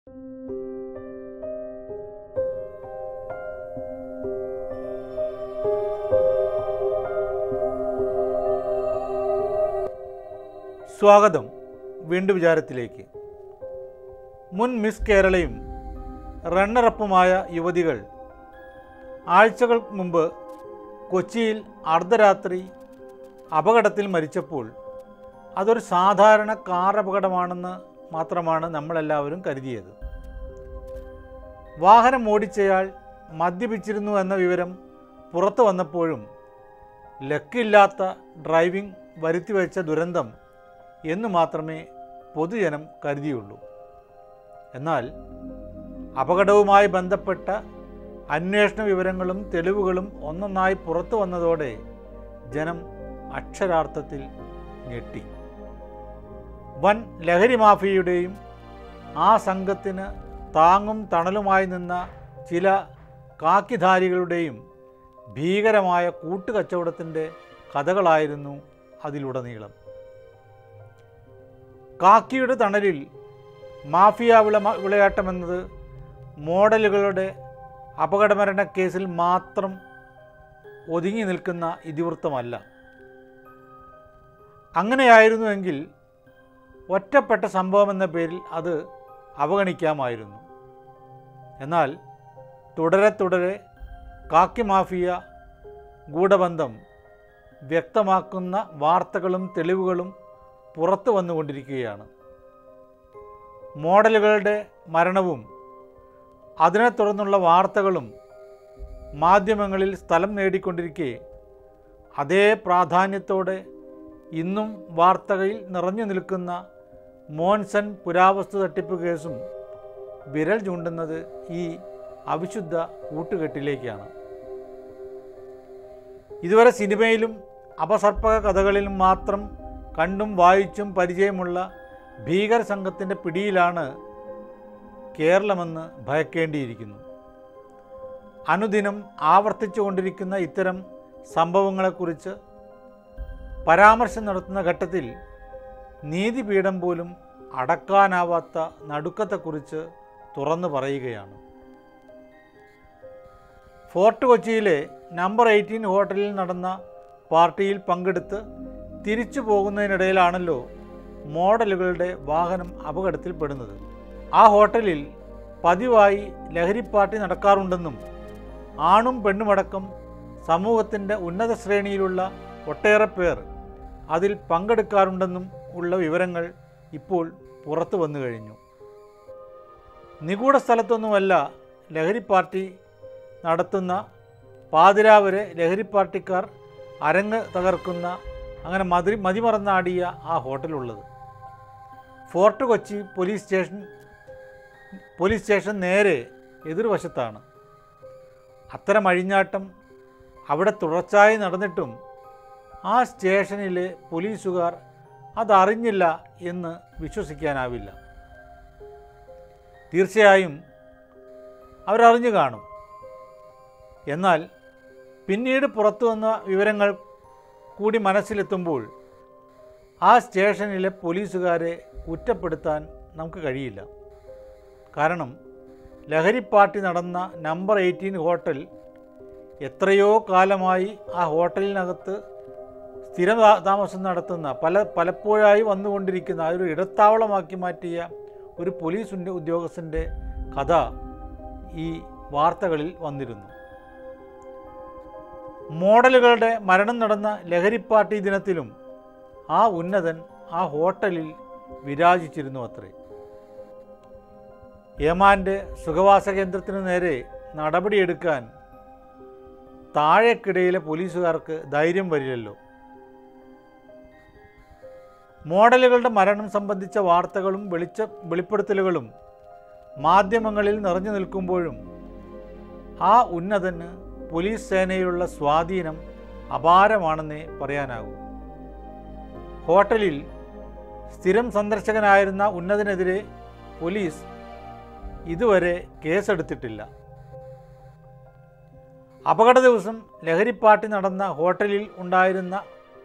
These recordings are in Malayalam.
സ്വാഗതം വീണ്ടും വിചാരത്തിലേക്ക് മുൻ മിസ് കേരളയും റണ്ണറപ്പുമായ യുവതികൾ ആഴ്ചകൾ മുമ്പ് കൊച്ചിയിൽ അർദ്ധരാത്രി അപകടത്തിൽ മരിച്ചപ്പോൾ അതൊരു സാധാരണ കാർ അപകടമാണെന്ന് മാത്രമാണ് നമ്മളെല്ലാവരും കരുതിയത് വാഹനം ഓടിച്ചയാൾ മദ്യപിച്ചിരുന്നു എന്ന വിവരം പുറത്തു വന്നപ്പോഴും ലക്കില്ലാത്ത ഡ്രൈവിംഗ് വരുത്തിവെച്ച ദുരന്തം എന്ന് മാത്രമേ പൊതുജനം കരുതിയുള്ളൂ എന്നാൽ അപകടവുമായി ബന്ധപ്പെട്ട അന്വേഷണ വിവരങ്ങളും തെളിവുകളും ഒന്നൊന്നായി പുറത്തു വന്നതോടെ ജനം അക്ഷരാർത്ഥത്തിൽ ഞെട്ടി വൻ ലഹരി മാഫിയയുടെയും ആ സംഘത്തിന് താങ്ങും തണലുമായി നിന്ന ചില കാക്കിധാരികളുടെയും ഭീകരമായ കൂട്ടുകച്ചവടത്തിൻ്റെ കഥകളായിരുന്നു അതിലുടനീളം കാക്കിയുടെ തണലിൽ മാഫിയ വിള വിളയാട്ടമെന്നത് മോഡലുകളുടെ അപകടമരണ കേസിൽ മാത്രം ഒതുങ്ങി നിൽക്കുന്ന ഇതിവൃത്തമല്ല അങ്ങനെയായിരുന്നുവെങ്കിൽ ഒറ്റപ്പെട്ട സംഭവമെന്ന പേരിൽ അത് അവഗണിക്കാമായിരുന്നു എന്നാൽ തുടരെ തുടരെ കാക്കി മാഫിയ ഗൂഢബന്ധം വ്യക്തമാക്കുന്ന വാർത്തകളും തെളിവുകളും പുറത്തു വന്നുകൊണ്ടിരിക്കുകയാണ് മോഡലുകളുടെ മരണവും അതിനെ തുടർന്നുള്ള വാർത്തകളും മാധ്യമങ്ങളിൽ സ്ഥലം നേടിക്കൊണ്ടിരിക്കെ അതേ പ്രാധാന്യത്തോടെ ഇന്നും വാർത്തകളിൽ നിറഞ്ഞു നിൽക്കുന്ന മോൻസൺ പുരാവസ്തു തട്ടിപ്പ് കേസും വിരൽ ചൂണ്ടുന്നത് ഈ അവിശുദ്ധ കൂട്ടുകെട്ടിലേക്കാണ് ഇതുവരെ സിനിമയിലും അപസർപ്പക കഥകളിലും മാത്രം കണ്ടും വായിച്ചും പരിചയമുള്ള ഭീകര സംഘത്തിൻ്റെ പിടിയിലാണ് കേരളമെന്ന് ഭയക്കേണ്ടിയിരിക്കുന്നു അനുദിനം ആവർത്തിച്ചുകൊണ്ടിരിക്കുന്ന ഇത്തരം സംഭവങ്ങളെക്കുറിച്ച് പരാമർശം നടത്തുന്ന ഘട്ടത്തിൽ നീതിപീഠം പോലും അടക്കാനാവാത്ത നടുക്കത്തെക്കുറിച്ച് തുറന്നു പറയുകയാണ് ഫോർട്ട് കൊച്ചിയിലെ നമ്പർ എയ്റ്റീൻ ഹോട്ടലിൽ നടന്ന പാർട്ടിയിൽ പങ്കെടുത്ത് തിരിച്ചു പോകുന്നതിനിടയിലാണല്ലോ മോഡലുകളുടെ വാഹനം അപകടത്തിൽപ്പെടുന്നത് ആ ഹോട്ടലിൽ പതിവായി ലഹരി പാർട്ടി നടക്കാറുണ്ടെന്നും ആണും പെണ്ണുമടക്കം സമൂഹത്തിൻ്റെ ഉന്നത ശ്രേണിയിലുള്ള ഒട്ടേറെ പേർ അതിൽ പങ്കെടുക്കാറുണ്ടെന്നും ഉള്ള വിവരങ്ങൾ ഇപ്പോൾ പുറത്തു വന്നു കഴിഞ്ഞു നിഗൂഢ സ്ഥലത്തൊന്നുമല്ല ലഹരി പാർട്ടി നടത്തുന്ന പാതിരാവരെ ലഹരി പാർട്ടിക്കാർ അരങ്ങ് തകർക്കുന്ന അങ്ങനെ മതി മതിമറന്നാടിയ ആ ഹോട്ടലുള്ളത് fort Kochi police station police station നേരെ എതിർവശത്താണ് അത്തരം അഴിഞ്ഞാട്ടം അവിടെ തുടർച്ചയായി നടന്നിട്ടും ആ സ്റ്റേഷനിലെ പോലീസുകാർ അതറിഞ്ഞില്ല എന്ന് വിശ്വസിക്കാനാവില്ല തീർച്ചയായും അവരറിഞ്ഞു കാണും എന്നാൽ പിന്നീട് പുറത്തു വന്ന വിവരങ്ങൾ കൂടി മനസ്സിലെത്തുമ്പോൾ ആ സ്റ്റേഷനിലെ പോലീസുകാരെ കുറ്റപ്പെടുത്താൻ നമുക്ക് കഴിയില്ല കാരണം ലഹരി പാർട്ടി നടന്ന നമ്പർ എയ്റ്റീൻ ഹോട്ടൽ എത്രയോ കാലമായി ആ ഹോട്ടലിനകത്ത് സ്ഥിര താമസം നടത്തുന്ന പല പലപ്പോഴായി വന്നുകൊണ്ടിരിക്കുന്ന ആ ഒരു ഇടത്താവളമാക്കി മാറ്റിയ ഒരു പോലീസ് ഉന്ന- ഉദ്യോഗസ്ഥൻ്റെ കഥ ഈ വാർത്തകളിൽ വന്നിരുന്നു മോഡലുകളുടെ മരണം നടന്ന ലഹരി പാർട്ടി ദിനത്തിലും ആ ഉന്നതൻ ആ ഹോട്ടലിൽ വിരാജിച്ചിരുന്നു അത്രേ ഏമാൻ്റെ സുഖവാസ കേന്ദ്രത്തിന് നേരെ നടപടിയെടുക്കാൻ താഴേക്കിടയിലെ പോലീസുകാർക്ക് ധൈര്യം വരില്ലല്ലോ മോഡലുകളുടെ മരണം സംബന്ധിച്ച വാർത്തകളും വെളിച്ച വെളിപ്പെടുത്തലുകളും മാധ്യമങ്ങളിൽ നിറഞ്ഞു നിൽക്കുമ്പോഴും ആ ഉന്നതന് പോലീസ് സേനയിലുള്ള സ്വാധീനം അപാരമാണെന്നേ പറയാനാകൂ ഹോട്ടലിൽ സ്ഥിരം സന്ദർശകനായിരുന്ന ഉന്നതനെതിരെ പോലീസ് ഇതുവരെ കേസെടുത്തിട്ടില്ല അപകട ദിവസം ലഹരിപ്പാട്ടി നടന്ന ഹോട്ടലിൽ ഉണ്ടായിരുന്ന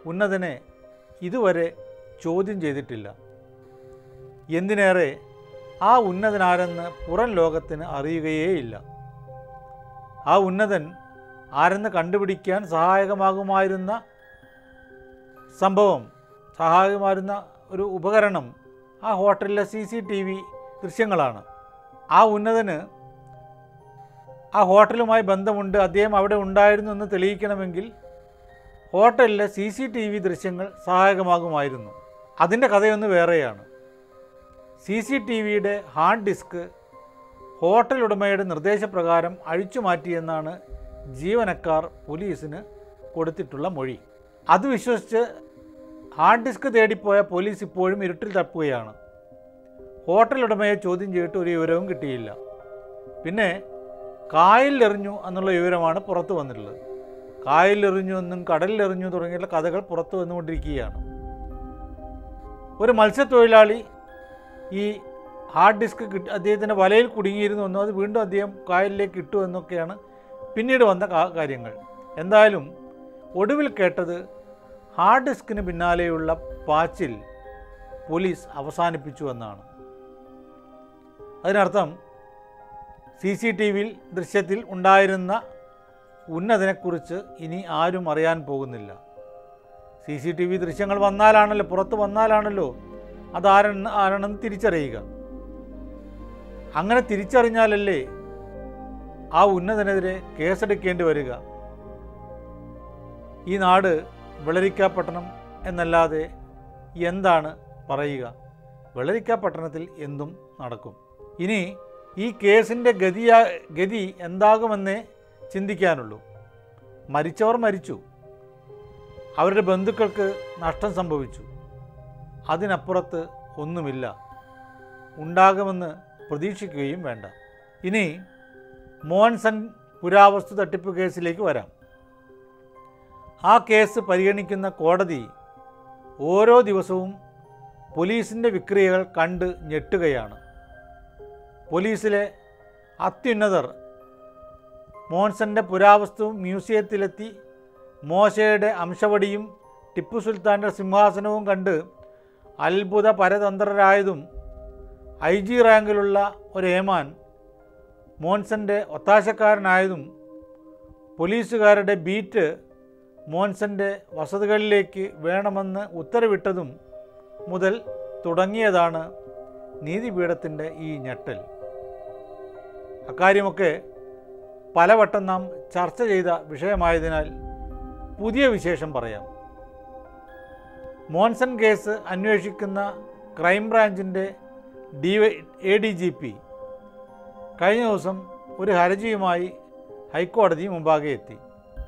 ഉന്നതനെ ഇതുവരെ ചോദ്യം ചെയ്തിട്ടില്ല എന്തിനേറെ ആ ഉന്നതനാരെന്ന് പുറം ലോകത്തിന് അറിയുകയേയില്ല ആ ഉന്നതൻ ആരെന്ന് കണ്ടുപിടിക്കാൻ സഹായകമാകുമായിരുന്ന സംഭവം സഹായകമായിരുന്ന ഒരു ഉപകരണം ആ ഹോട്ടലിലെ സി സി ടി വി ദൃശ്യങ്ങളാണ് ആ ഉന്നതന് ആ ഹോട്ടലുമായി ബന്ധമുണ്ട് അദ്ദേഹം അവിടെ ഉണ്ടായിരുന്നു എന്ന് തെളിയിക്കണമെങ്കിൽ ഹോട്ടലിലെ സി സി ടി വി ദൃശ്യങ്ങൾ സഹായകമാകുമായിരുന്നു അതിൻ്റെ കഥയൊന്ന് വേറെയാണ് സി സി ടി വിയുടെ ഹാർഡ് ഡിസ്ക് ഹോട്ടൽ ഉടമയുടെ നിർദ്ദേശപ്രകാരം അഴിച്ചു മാറ്റിയെന്നാണ് ജീവനക്കാർ പോലീസിന് കൊടുത്തിട്ടുള്ള മൊഴി അത് വിശ്വസിച്ച് ഹാർഡ് ഡിസ്ക് തേടിപ്പോയ പോലീസ് ഇപ്പോഴും ഇരുട്ടിൽ തപ്പുകയാണ് ഹോട്ടൽ ഉടമയെ ചോദ്യം ചെയ്തിട്ട് ഒരു വിവരവും കിട്ടിയില്ല പിന്നെ കായലിലെറിഞ്ഞു എന്നുള്ള വിവരമാണ് പുറത്തു വന്നിട്ടുള്ളത് കായലിലെറിഞ്ഞു എന്നും കടലിലെറിഞ്ഞു തുടങ്ങിയുള്ള കഥകൾ പുറത്തു വന്നുകൊണ്ടിരിക്കുകയാണ് ഒരു മത്സ്യത്തൊഴിലാളി ഈ ഹാർഡ് ഡിസ്ക് കിട്ടി അദ്ദേഹത്തിൻ്റെ വലയിൽ കുടുങ്ങിയിരുന്നു എന്നും അത് വീണ്ടും അദ്ദേഹം കായലിലേക്ക് ഇട്ടു എന്നൊക്കെയാണ് പിന്നീട് വന്ന കാ- കാര്യങ്ങൾ എന്തായാലും ഒടുവിൽ കേട്ടത് ഹാർഡ് ഡിസ്കിന് പിന്നാലെയുള്ള പാച്ചിൽ പോലീസ് അവസാനിപ്പിച്ചു എന്നാണ് അതിനർത്ഥം സി സി ടി വിയിൽ ദൃശ്യത്തിൽ ഉണ്ടായിരുന്ന ഉന്നതനെക്കുറിച്ച് ഇനി ആരും അറിയാൻ പോകുന്നില്ല സി സി ടി വി ദൃശ്യങ്ങൾ വന്നാലാണല്ലോ പുറത്ത് വന്നാലാണല്ലോ അത് ആരെന്ന് ആരാണെന്ന് തിരിച്ചറിയുക അങ്ങനെ തിരിച്ചറിഞ്ഞാലല്ലേ ആ ഉന്നതനെതിരെ കേസെടുക്കേണ്ടി വരിക ഈ നാട് വെള്ളരിക്കാപ്പട്ടണം എന്നല്ലാതെ എന്താണ് പറയുക വെള്ളരിക്കാപ്പട്ടണത്തിൽ എന്തും നടക്കും ഇനി ഈ കേസിൻ്റെ ഗതിയാ ഗതി എന്താകുമെന്നേ ചിന്തിക്കാനുള്ളൂ മരിച്ചവർ മരിച്ചു അവരുടെ ബന്ധുക്കൾക്ക് നഷ്ടം സംഭവിച്ചു അതിനപ്പുറത്ത് ഒന്നുമില്ല ഉണ്ടാകുമെന്ന് പ്രതീക്ഷിക്കുകയും വേണ്ട ഇനി മോൻസൺ പുരാവസ്തു തട്ടിപ്പ് കേസിലേക്ക് വരാം ആ കേസ് പരിഗണിക്കുന്ന കോടതി ഓരോ ദിവസവും പോലീസിൻ്റെ വിക്രിയകൾ കണ്ട് ഞെട്ടുകയാണ് പോലീസിലെ അത്യുന്നതർ മോൻസന്റെ പുരാവസ്തു മ്യൂസിയത്തിലെത്തി മോശയുടെ അംശവടിയും ടിപ്പു സുൽത്താൻ്റെ സിംഹാസനവും കണ്ട് അത്ഭുത പരതന്ത്രരായതും ഐ ജി റാങ്കിലുള്ള ഒരു ഏമാൻ മോൻസന്റെ ഒത്താശക്കാരനായതും പോലീസുകാരുടെ ബീറ്റ് മോൻസന്റെ വസതികളിലേക്ക് വേണമെന്ന് ഉത്തരവിട്ടതും മുതൽ തുടങ്ങിയതാണ് നീതിപീഠത്തിൻ്റെ ഈ ഞെട്ടൽ അക്കാര്യമൊക്കെ പലവട്ടം നാം ചർച്ച ചെയ്ത വിഷയമായതിനാൽ പുതിയ വിശേഷം പറയാം മോൻസൺ കേസ് അന്വേഷിക്കുന്ന ക്രൈംബ്രാഞ്ചിൻ്റെ D A D G P കഴിഞ്ഞ ദിവസം ഒരു ഹർജിയുമായി ഹൈക്കോടതി മുമ്പാകെ എത്തി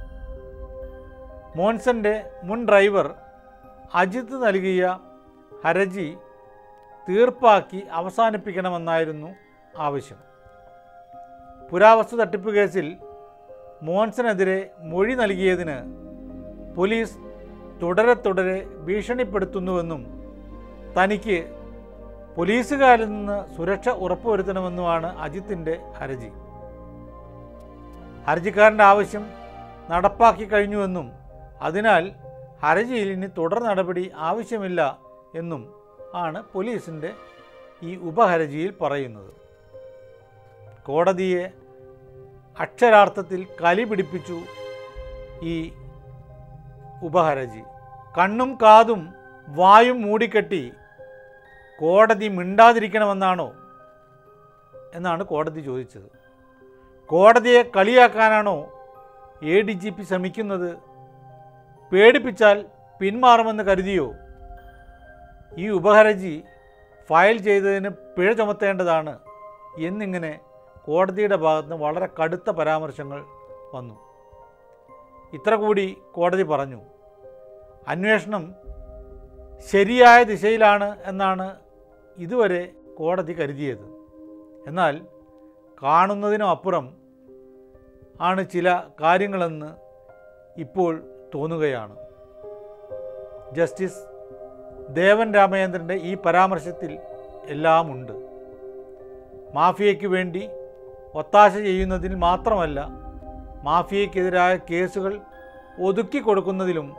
മോൻസന്റെ മുൻ ഡ്രൈവർ അജിത്ത് നൽകിയ ഹർജി തീർപ്പാക്കി അവസാനിപ്പിക്കണമെന്നായിരുന്നു ആവശ്യം പുരാവസ്തു തട്ടിപ്പ് കേസിൽ മോൻസനെതിരെ മൊഴി നൽകിയതിന് പോലീസ് തുടരെ തുടരെ ഭീഷണിപ്പെടുത്തുന്നുവെന്നും തനിക്ക് പോലീസുകാരിൽ നിന്ന് സുരക്ഷ ഉറപ്പുവരുത്തണമെന്നുമാണ് അജിത്തിൻ്റെ ഹർജി ഹർജിക്കാരൻ്റെ ആവശ്യം നടപ്പാക്കി കഴിഞ്ഞുവെന്നും അതിനാൽ ഹർജിയിൽ ഇനി തുടർ നടപടി ആവശ്യമില്ല എന്നും ആണ് പോലീസിൻ്റെ ഈ ഉപഹർജിയിൽ പറയുന്നത് കോടതിയെ അക്ഷരാർത്ഥത്തിൽ കലി പിടിപ്പിച്ചു ഈ ഉപഹർജി കണ്ണും കാതും വായും മൂടിക്കെട്ടി കോടതി മിണ്ടാതിരിക്കണമെന്നാണോ എന്നാണ് കോടതി ചോദിച്ചത് കോടതിയെ കളിയാക്കാനാണോ എ ഡി ജി പി ശ്രമിക്കുന്നത് പേടിപ്പിച്ചാൽ പിന്മാറുമെന്ന് കരുതിയോ ഈ ഉപഹർജി ഫയൽ ചെയ്തതിന് പിഴ ചുമത്തേണ്ടതാണ് എന്നിങ്ങനെ കോടതിയുടെ ഭാഗത്തുനിന്ന് വളരെ കടുത്ത പരാമർശങ്ങൾ വന്നു ഇത്ര കൂടി കോടതി പറഞ്ഞു അന്വേഷണം ശരിയായ ദിശയിലാണ് എന്നാണ് ഇതുവരെ കോടതി കരുതിയത് എന്നാൽ കാണുന്നതിനും അപ്പുറം ആണ് ചില കാര്യങ്ങളെന്ന് ഇപ്പോൾ തോന്നുകയാണ് ജസ്റ്റിസ് ദേവൻ രാമചന്ദ്രൻ്റെ ഈ പരാമർശത്തിൽ എല്ലാമുണ്ട് മാഫിയയ്ക്ക് വേണ്ടി ഒത്താശ ചെയ്യുന്നതിൽ മാത്രമല്ല മാഫിയയ്ക്കെതിരായ കേസുകൾ ഒതുക്കി കൊടുക്കുന്നതിലും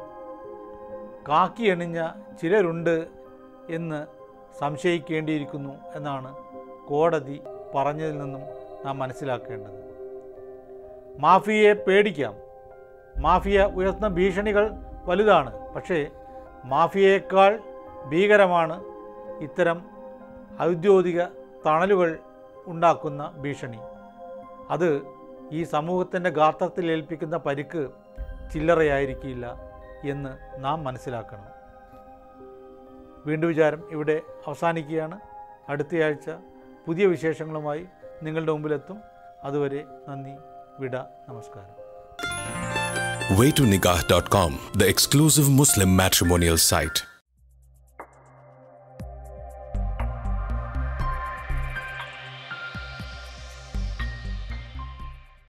കാക്കിയണിഞ്ഞ ചിലരുണ്ട് എന്ന് സംശയിക്കേണ്ടിയിരിക്കുന്നു എന്നാണ് കോടതി പറഞ്ഞതിൽ നിന്നും നാം മനസ്സിലാക്കേണ്ടത് മാഫിയയെ പേടിക്കാം മാഫിയ ഉയർത്തുന്ന ഭീഷണികൾ വലുതാണ് പക്ഷേ മാഫിയയേക്കാൾ ഭീകരമാണ് ഇത്തരം ഔദ്യോഗിക തണലുകൾ ഉണ്ടാക്കുന്ന ഭീഷണി അത് ഈ സമൂഹത്തിൻ്റെ ഗാത്രത്തിൽ ഏൽപ്പിക്കുന്ന പരിക്ക് ചില്ലറയായിരിക്കില്ല എന്ന് നാം മനസ്സിലാക്കണം വീണ്ടും വിചാരം ഇവിടെ അവസാനിക്കുകയാണ് അടുത്തയാഴ്ച പുതിയ വിശേഷങ്ങളുമായി നിങ്ങളുടെ മുമ്പിലെത്തും അതുവരെ നന്ദി വിട നമസ്കാരം waytonikah.com, the exclusive Muslim matrimonial site.